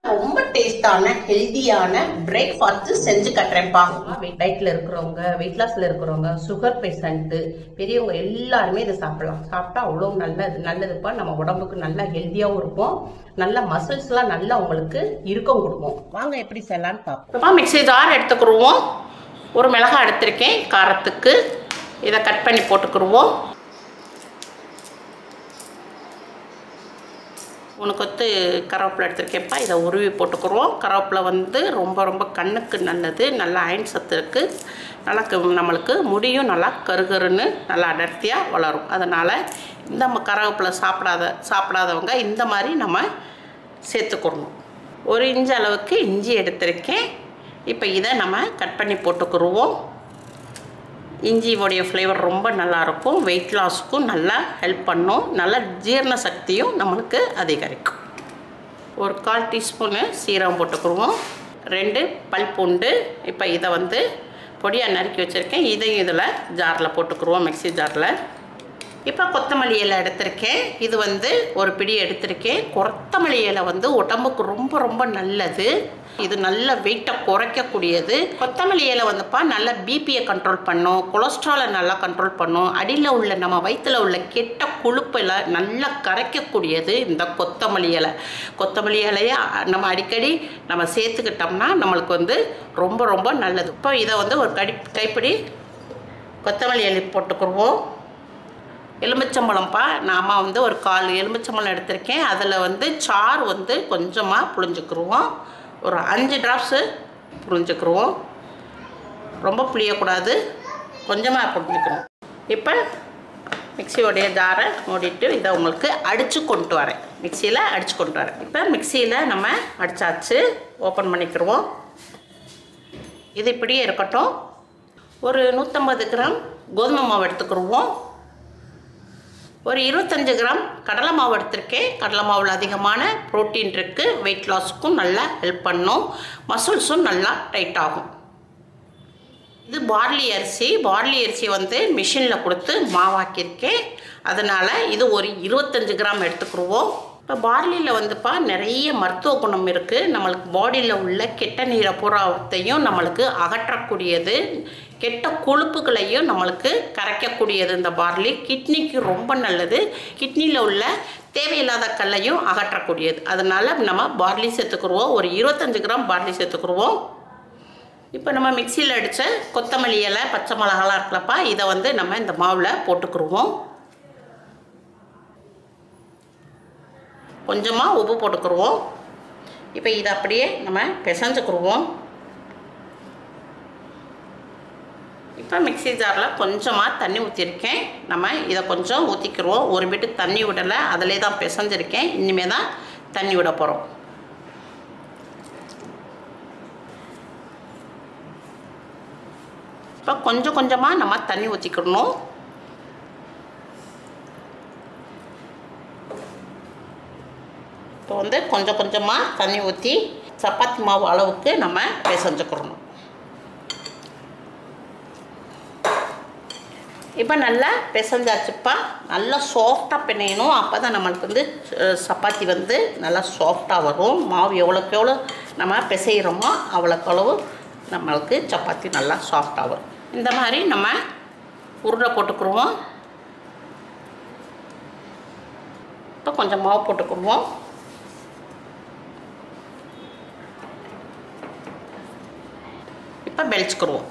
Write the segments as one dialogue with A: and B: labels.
A: ரொம்ப டேஸ்டான ஹெல்தியான பிரேக்ஃபாஸ்ட் செஞ்சு கட்டுறேன்ப்பா டயட்ல இருக்கிறவங்க வெயிட் லாஸ்ல இருக்கிறவங்க சுகர் பேஷண்ட் பெரியவங்க எல்லாருமே இதை சாப்பிடலாம் சாப்பிட்டா அவ்வளோ நல்லது நல்லதுப்பா நம்ம உடம்புக்கு நல்லா ஹெல்த்தியாகவும் இருப்போம் நல்ல மசில்ஸ் எல்லாம் நல்லா உங்களுக்கு இறுக்கம் கொடுக்கும் வாங்க எப்படி செய்யலாம்னு பார்ப்போம் மிக்ஸி ஜார் எடுத்துக்கிருவோம் ஒரு மிளகாய் எடுத்திருக்கேன் காரத்துக்கு இதை கட் பண்ணி போட்டுக்கிருவோம் உனக்கு வந்து கருவேப்பிலை எடுத்திருக்கேன்ப்பா இதை உருவி போட்டுக்குருவோம் கருவேப்பிலை வந்து ரொம்ப ரொம்ப கண்ணுக்கு நல்லது நல்லா அயன் சத்து இருக்குது நல்லா க- நம்மளுக்கு முடியும் நல்லா கருகருன்னு நல்லா அடர்த்தியாக வளரும் அதனால் இந்த ம- கருவேப்பிலை சாப்பிடாத சாப்பிடாதவங்க இந்த மாதிரி நம்ம சேர்த்துக்கிறணும் ஒரு இன்ச்சு அளவுக்கு இஞ்சி எடுத்திருக்கேன் இப்போ இதை நம்ம கட் பண்ணி போட்டுக்குருவோம் இஞ்சியோடைய ஃப்ளேவர் ரொம்ப நல்லாயிருக்கும் வெயிட் லாஸ்க்கும் நல்லா ஹெல்ப் பண்ணும் நல்ல ஜீரண சக்தியும் நம்மளுக்கு அதிகரிக்கும் ஒரு கால் டீஸ்பூனு சீரகம் போட்டுக்குருவோம் ரெண்டு பல் பூண்டு இப்போ இதை வந்து பொடியாக நறுக்கி வச்சுருக்கேன் இதையும் இதில் ஜாரில் போட்டுக்குருவோம் மிக்ஸி ஜாரில் இப்போ கொத்தமல்லி இலை எடுத்திருக்கேன் இது வந்து ஒரு பிடி எடுத்திருக்கேன் கொத்தமல்லி இலை வந்து உடம்புக்கு ரொம்ப ரொம்ப நல்லது இது நல்ல வெயிட்டை குறைக்கக்கூடியது கொத்தமல்லி இலை வந்துப்பா நல்ல பிபியை கண்ட்ரோல் பண்ணும் கொலஸ்ட்ராலை நல்லா கண்ட்ரோல் பண்ணும் அடியில் உள்ள நம்ம வயிற்றில் உள்ள கெட்ட கொழுப்பில் நல்லா கரைக்கக்கூடியது இந்த கொத்தமல்லி இலை கொத்தமல்லி இலையை நம்ம அடிக்கடி நம்ம சேர்த்துக்கிட்டோம்னா நம்மளுக்கு வந்து ரொம்ப ரொம்ப நல்லது இப்போ இதை வந்து ஒரு கடி கைப்பிடி கொத்தமல்லி இலை போட்டுக்குருவோம் எலுமிச்சம்பழம்ப்பா நாம வந்து ஒரு கால் எலுமிச்சம்பழம் எடுத்திருக்கேன் அதில் வந்து சாறு வந்து கொஞ்சமாக புழிஞ்சுக்கிருவோம் ஒரு அஞ்சு ட்ராப்ஸு புழிஞ்சுக்கிருவோம் ரொம்ப புளியக்கூடாது கொஞ்சமாக புழிஞ்சுக்கணும் இப்போ மிக்சியோடைய ஜாரை மூடிட்டு இதை உங்களுக்கு அடித்து கொண்டு வரேன் மிக்சியில் அடித்து கொண்டு வரேன் இப்போ மிக்சியில் நம்ம அடித்தாச்சு ஓப்பன் பண்ணிக்கிருவோம் இது இப்படியே இருக்கட்டும் ஒரு நூற்றம்பது கிராம் கோதுமை மாவு எடுத்துக்கிருவோம் ஒரு இருபத்தஞ்சு கிராம் கடலை மாவு எடுத்திருக்கேன் கடலை மாவில் அதிகமான ப்ரோட்டீன் இருக்குது வெயிட் லாஸுக்கும் நல்லா ஹெல்ப் பண்ணும் மசில்ஸும் நல்லா டைட் ஆகும் இது பார்லி அரிசி பார்லி அரிசி வந்து மிஷினில் கொடுத்து மாவாக்கியிருக்கேன் அதனால் இது ஒரு இருபத்தஞ்சு கிராம் எடுத்துக்கிருவோம் இப்போ பார்லியில் வந்துப்பா நிறைய மருத்துவ குணம் இருக்குது நம்மளுக்கு பாடியில் உள்ள கெட்ட நீரை பூராத்தையும் நம்மளுக்கு அகற்றக்கூடியது கெட்ட கொழுப்புகளையும் நம்மளுக்கு கரைக்கக்கூடியது இந்த பார்லி கிட்னிக்கு ரொம்ப நல்லது கிட்னியில் உள்ள தேவையில்லாத கல்லையும் அகற்றக்கூடியது அதனால் நம்ம பார்லி சேர்த்துக்குருவோம் ஒரு இருபத்தஞ்சு கிராம் பார்லி சேர்த்துக்குருவோம் இப்போ நம்ம மிக்சியில் அடித்த கொத்தமல்லி இலை பச்சை மிளகாலாம் இருக்குல்லப்பா இதை வந்து நம்ம இந்த மாவில் போட்டுக்குருவோம் கொஞ்சமாக உப்பு போட்டுக்குருவோம் இப்போ இதை அப்படியே நம்ம பிசைஞ்சுக்குருவோம் இப்போ மிக்ஸி ஜாரில் கொஞ்சமாக தண்ணி ஊற்றிருக்கேன் நம்ம இதை கொஞ்சம் ஊற்றிக்கிருவோம் ஒரு பிட்டு தண்ணி விடலை அதிலே தான் பிசைஞ்சிருக்கேன் இனிமேல் தான் தண்ணி விட போகிறோம் இப்போ கொஞ்சம் கொஞ்சமாக நம்ம தண்ணி ஊற்றிக்கிடணும் இப்போ வந்து கொஞ்சம் கொஞ்சமாக தண்ணி ஊற்றி சப்பாத்தி மாவு அளவுக்கு நம்ம பிசைஞ்சுக்கிறணும் இப்போ நல்லா பிசைஞ்சாச்சுப்பா நல்லா சாஃப்டாக பிணையணும் அப்போ தான் நம்மளுக்கு வந்து அஹ், சப்பாத்தி வந்து நல்லா சாஃப்டாக வரும் மாவு எவ்வளோக்கு எவ்வளோ நம்ம பிசைகிறோமோ அவ்வளோக்கு அளவு நம்மளுக்கு சப்பாத்தி நல்லா சாஃப்டாக வரும் இந்த மாதிரி நம்ம உருண்டை போட்டுக்குருவோம் இப்போ கொஞ்சம் மாவு போட்டுக்குருவோம் இப்போ பெலிச்சுக்குருவோம்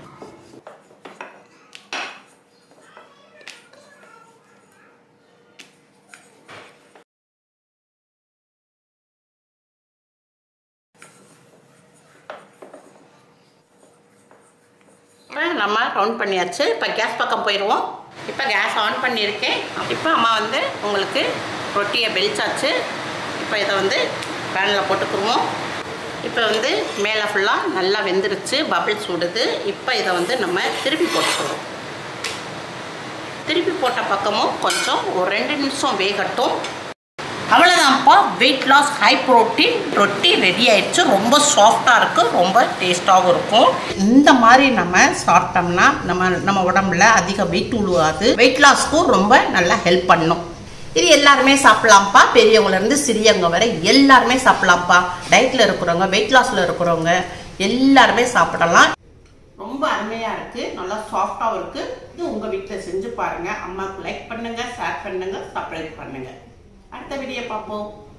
A: இப்போ நம்ம ரவுண்ட் பண்ணியாச்சு இப்போ கேஸ் பக்கம் போயிடுவோம் இப்போ கேஸ் ஆன் பண்ணியிருக்கேன் இப்போ அம்மா வந்து உங்களுக்கு ரொட்டியை பெலிச்சாச்சு இப்போ இதை வந்து பேனில் போட்டுக்குருவோம் இப்போ வந்து மேலே ஃபுல்லாக நல்லா வெந்துருச்சு பபிள்ஸ் விடுது இப்போ இதை வந்து நம்ம திருப்பி போட்டுக்குவோம் திருப்பி போட்ட பக்கமும் கொஞ்சம் ஒரு ரெண்டு நிமிஷம் வேகட்டும் அவ்வளோதான்ப்பா வெயிட் லாஸ் ஹை ப்ரோட்டீன் ரொட்டி ரெடி ஆயிடுச்சு ரொம்ப சாஃப்டாக இருக்கும் ரொம்ப டேஸ்ட்டாகவும் இருக்கும் இந்த மாதிரி நம்ம சாப்பிட்டோம்னா நம்ம நம்ம உடம்புல அதிக வெயிட் உழுவாது வெயிட் லாஸ்க்கும் ரொம்ப நல்லா ஹெல்ப் பண்ணும் இது எல்லாருமே சாப்பிடலாம்ப்பா பெரியவங்கல இருந்து சிறியவங்க வரை எல்லாருமே சாப்பிடலாம்ப்பா டயட்ல இருக்கிறவங்க வெயிட் லாஸ்ல இருக்கிறவங்க எல்லாருமே சாப்பிடலாம் ரொம்ப அருமையா இருக்கு நல்லா சாஃப்டாவும் இருக்கு இது உங்க வீட்டுல செஞ்சு பாருங்க அம்மாவுக்கு லைக் பண்ணுங்க ஷேர் பண்ணுங்க சப்ஸ்கிரைப் பண்ணுங்க அடுத்த வீடியோ பார்ப்போம்